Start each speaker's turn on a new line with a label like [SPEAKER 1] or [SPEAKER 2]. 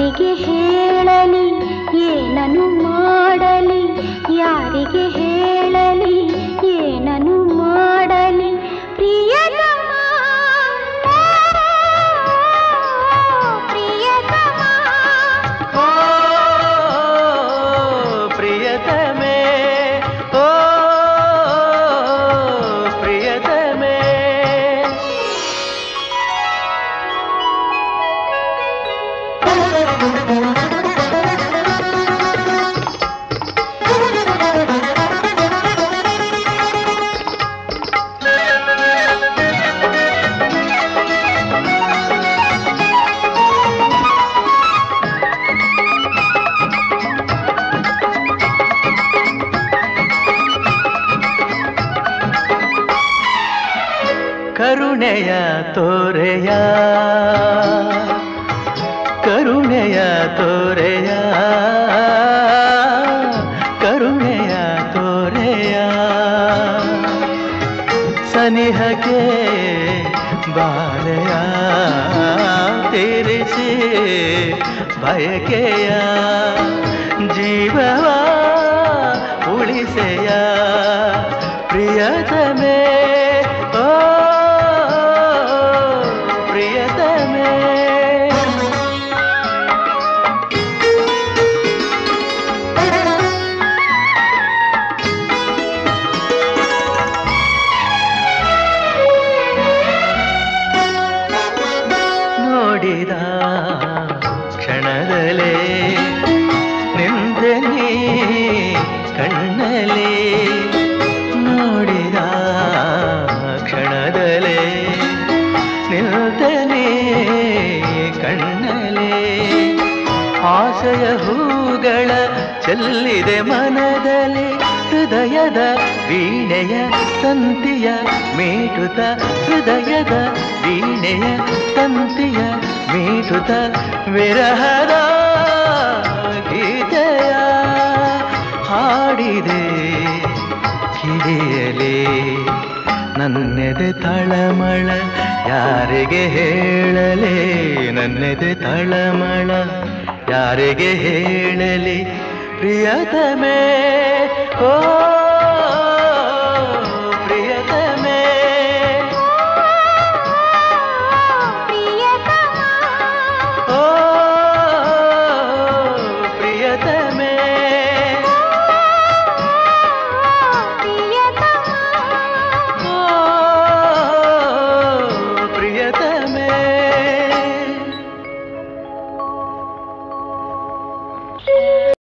[SPEAKER 1] ಯಾರಿಗೆ ಹೇಳಲಿ ಏನನು ಮಾಡಲಿ ಯಾರಿಗೆ ಹೇಳಲಿ ಏನನು ಮಾಡಲಿ ಪ್ರಿಯತಮ ಪ್ರಿಯತಮ
[SPEAKER 2] ಓ ಪ್ರಿಯತಮೆ ಓ ಪ್ರಿಯತಮೆ ಕರುಣೆಯ ತೋರೆಯ ಕರುಣೆಯ ತೋರೆಯ ಕರುಣೆಯ ತೋರೆಯ ಸನಿಹಕ್ಕೆ ಬಾಲೆಯ ತೀರಿಸಿ ಬಯಕೆಯ ಜೀವವ ಉಳಿಸೆಯ ಪ್ರಿಯತಮೇ ಓ ಪ್ರಿಯತಮೇ ನೋಡಿದ ಕ್ಷಣದಲೇ ನಿಂದೆ ನೀ ಕಣ್ಣಲೇ ನೋಡಿದ ಕ್ಷಣದಲೇ ನಿಂತೆ ನೀ ಕಣ್ಣಲೇ ಆಸೆಯ ಹೂಗಳ ಚೆಲ್ಲಿದೆ ಮನದಲ್ಲಿ ಹೃದಯದ ವೀಣೆಯ ತಂತಿಯ ಮೀಟುತ ಹೃದಯದ ವೀಣೆಯ ತಂತಿಯ ಮೀಟುತ ವಿರಹದ ಗೀತೆಯ ಹಾಡಿದೆ ಕಿಡಿಯಲೇ ನನ್ನೆದೆ ತಳಮಳ ಯಾರಿಗೆ ಹೇಳಲಿ ನನ್ನೆದೆ ತಳಮಳ ಯಾರಿಗೆ ಹೇಳಲಿ ಪ್ರಿಯತಮೇ ಓ